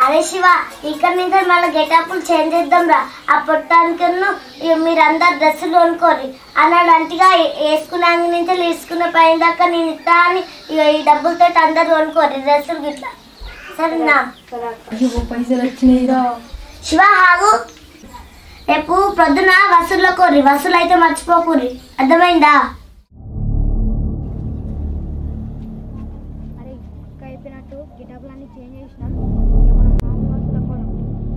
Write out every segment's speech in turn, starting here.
అరే శివ ఇక్కడ నుంచి మళ్ళీ గెటప్లు చేంజ్ చేద్దాం రా ఆ పొట్టానికి మీరందరు డ్రెస్సులు కొనుక్కోరి అన్నాడు అంతగా వేసుకున్నాక నుంచి వేసుకున్న పైన దాకా నేను ఇస్తా అని ఇక ఈ డబ్బులతో అందరు కొనుక్కోరి డ్రెస్సులు గిట్లా సరేనా అయ్యో పైసలు వచ్చినాయిరా శివ ఆగు రేపు ప్రొద్దున వసూల్లో కోరి వసూలు అయితే మర్చిపోకూరి అర్థమైందా అరే ఇంకా అయిపోయినట్టు గిటప్లు అన్ని చేంజ్ చేసినాం ఇక మనం మామూలు వస్తువులకు పోదాం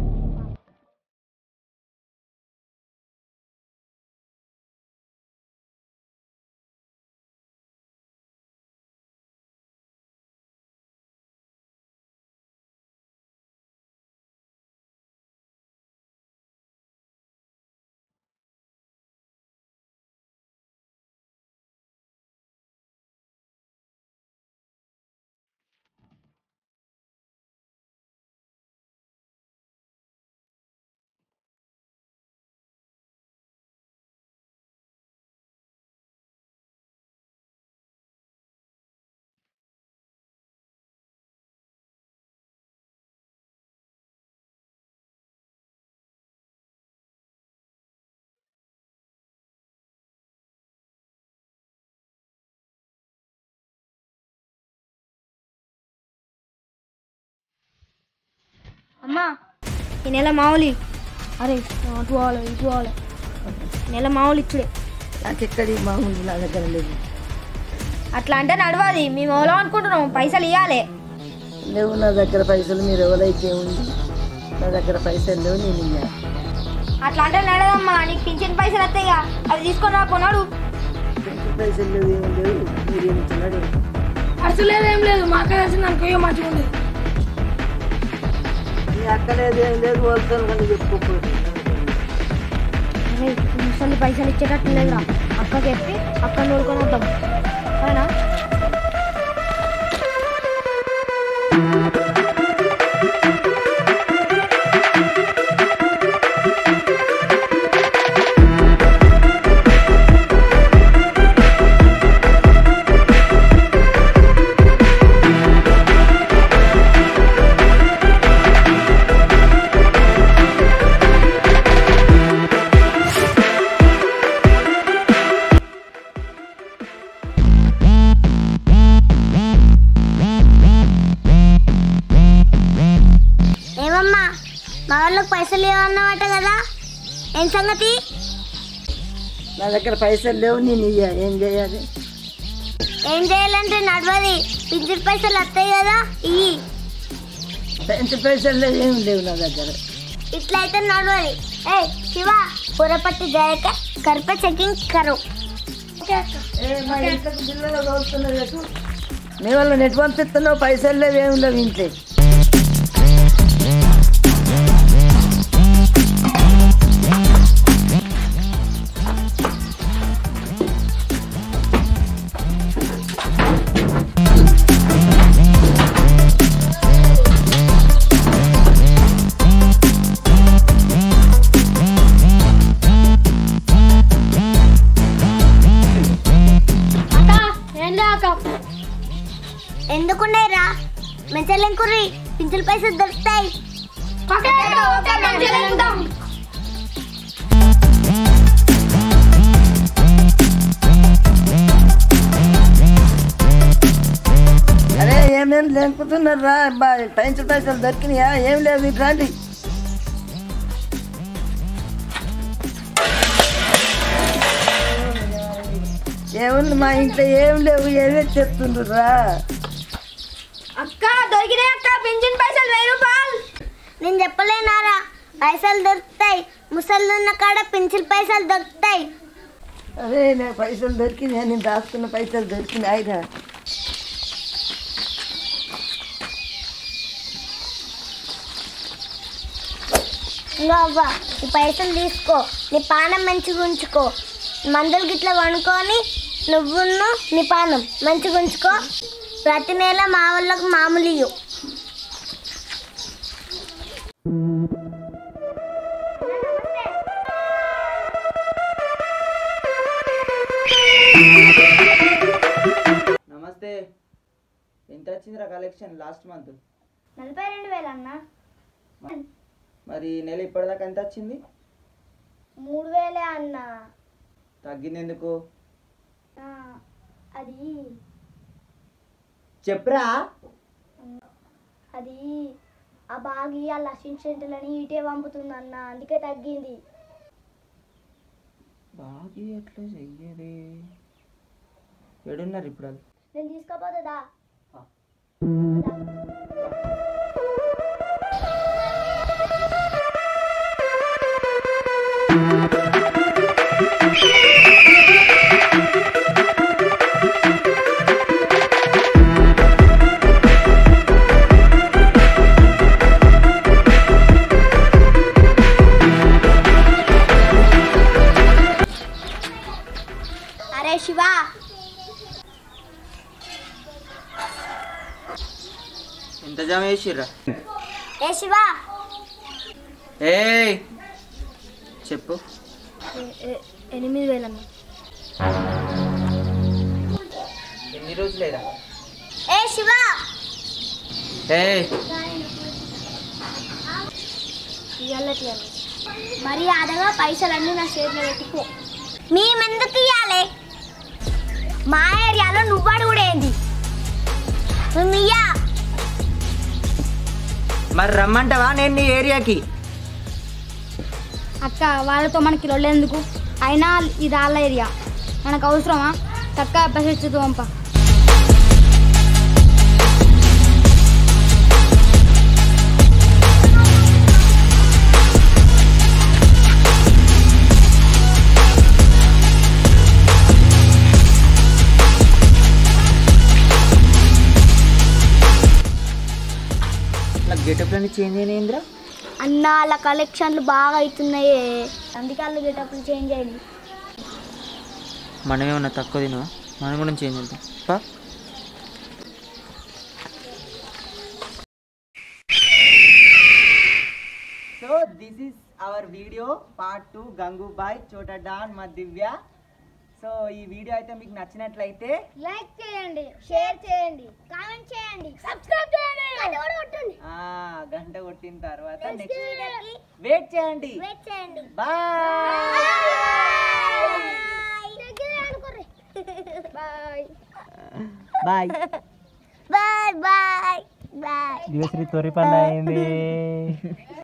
అమ్మా ఈ నెల మామూలు అరే అటు పోవాలి ఇటు పోవాలి నెల మామూలు ఇచ్చుడే నాకు ఎక్కడి మామూలు నా దగ్గర లేదు అట్లా అంటే నడవాలి మేము ఎవరో అనుకుంటున్నాం పైసలు ఇవ్వాలి లేవు నా దగ్గర పైసలు మీరు ఎవరైతే ఉంది నా దగ్గర పైసలు లేవు నేను ఇయ్యాను అట్లా అంటే నడదమ్మా నీకు పింఛన్ పైసలు వస్తాయిగా అవి తీసుకొని రా కొన్నాడు పెన్షన్ పైసలు లేవు ఏం లేవు మీరు ఏమి ఇచ్చినాడు అసలు లేదు ఏం లేదు మాకే తెలిసింది అనుకో మంచిగా ఉంది నీ అక్క లేదు ఏం లేదు వస్తాను కానీ చెప్పుకోకూడదు అరే ఈ ముసలి పైసలు ఇచ్చేటట్టు లేదురా అక్కకి చెప్పి అక్క నూరుకొని వద్దాం సరేనా ఏమమ్మా మా వాళ్ళకి పైసలు ఇవ్వన్నమాట కదా ఏం సంగతి నా దగ్గర పైసలు లేవు నేను ఇయ్యా ఏం చేయాలి ఏం చేయాలంటే నడవది పింఛన్ పైసలు వస్తాయి కదా ఇయ్యి పెన్షన్ పైసలు లేవు ఏం లేవు నా దగ్గర ఇట్లయితే నడవది ఏ శివ పూరపట్టి జాయక కర్ప చెకింగ్ కరు నీ వల్ల నెట్ పంపిస్తున్నావు పైసలు లేవు ఏం లేవు ఇంట్లో ఎందుకున్నాయిరా మెచ్చలేం కుర్రి పింఛన్ పైసలు దొరుకుతాయి అరే ఏమేం లేకుతున్నారు రా బా పెన్షన్ పైసలు దొరికినాయా ఏం లేదు ఇటు రండి ఏముంది మా ఇంట్లో ఏం లేవు ఏమే చెప్తుండ్రు రా అక్క దొరికినాయి అక్క పింఛన్ పైసలు వెయ్యి రూపాయలు నేను చెప్పలేనారా పైసలు దొరుకుతాయి ముసళ్ళు ఉన్న కాడ పింఛన్ పైసలు దొరుకుతాయి అరే నాకు పైసలు దొరికినాయి నేను దాచుకున్న పైసలు దొరికినాయి రా ఇంకో అవ్వ ఈ పైసలు తీసుకో నీ పానం మంచిగా ఉంచుకో మందులు గిట్ల కొనుక్కొని నువ్వును నీ పానం మంచిగా ఉంచుకో ప్రతి నెల మా వాళ్ళకు మామూలు ఇయ్యు నమస్తే ఎంత వచ్చిందిరా కలెక్షన్ లాస్ట్ మంత్ నలభై రెండు వేలు అన్న మరి ఈ నెల ఇప్పటిదాకా ఎంత వచ్చింది మూడు వేలే అన్న తగ్గింది ఎందుకు ఆ, అది చెప్పురా అది ఆ బాగి ఆ లక్ష్మీ సెంటర్లని ఇటే పంపుతుంది అన్న అందుకే తగ్గింది బాగా ఎట్లా చెయ్యరే ఏడున్నారు ఇప్పుడు వాళ్ళు నేను తీసుకోపోతుందా అరే శివ ఎంత జమ చేసిర్రా ఏ శివ ఏ చెప్పు ఎనిమిది వేలు అన్న ఎన్ని రోజులేరా ఏ శివ ఏ ఇవ్వాలి మరి అదగా పైసలన్నీ నా చేతిలో పెట్టుకో మేమెందుకు ఇవ్వాలి మా ఏరియాలో నువ్వాడు కూడా ఏంది నువ్వు ఇయ్యా మరి రమ్మంటావా నేను నీ ఏరియాకి అక్క వాళ్ళతో మనకి రొల్లెందుకు అయినా ఇది వాళ్ళ ఏరియా మనకు అవసరమా తక్కువ పెసచ్చు పంప నాకు గెటప్ అన్ని చేంజ్ అయినాయింద్రా అన్న వాళ్ళ కలెక్షన్లు బాగా అవుతున్నాయి అందుకే వాళ్ళు గెటప్లు చేంజ్ అయింది మనం ఏమన్నా తక్కువ తినవా మనం కూడా చేంజ్ అవుతాం పా so this is our video part two Gangubai Chota don మా దివ్య సో ఈ వీడియో అయితే మీకు నచ్చినట్లయితే లైక్ చేయండి షేర్ చేయండి కామెంట్ చేయండి సబ్స్క్రైబ్ చేయండి కొట్టండి ఆ, గంట కొట్టిన తర్వాత నెక్స్ట్ వీడియోకి వెయిట్ చేయండి వెయిట్ చేయండి bye bye bye bye bye bye దివశ్రీ తొరి పని అయింది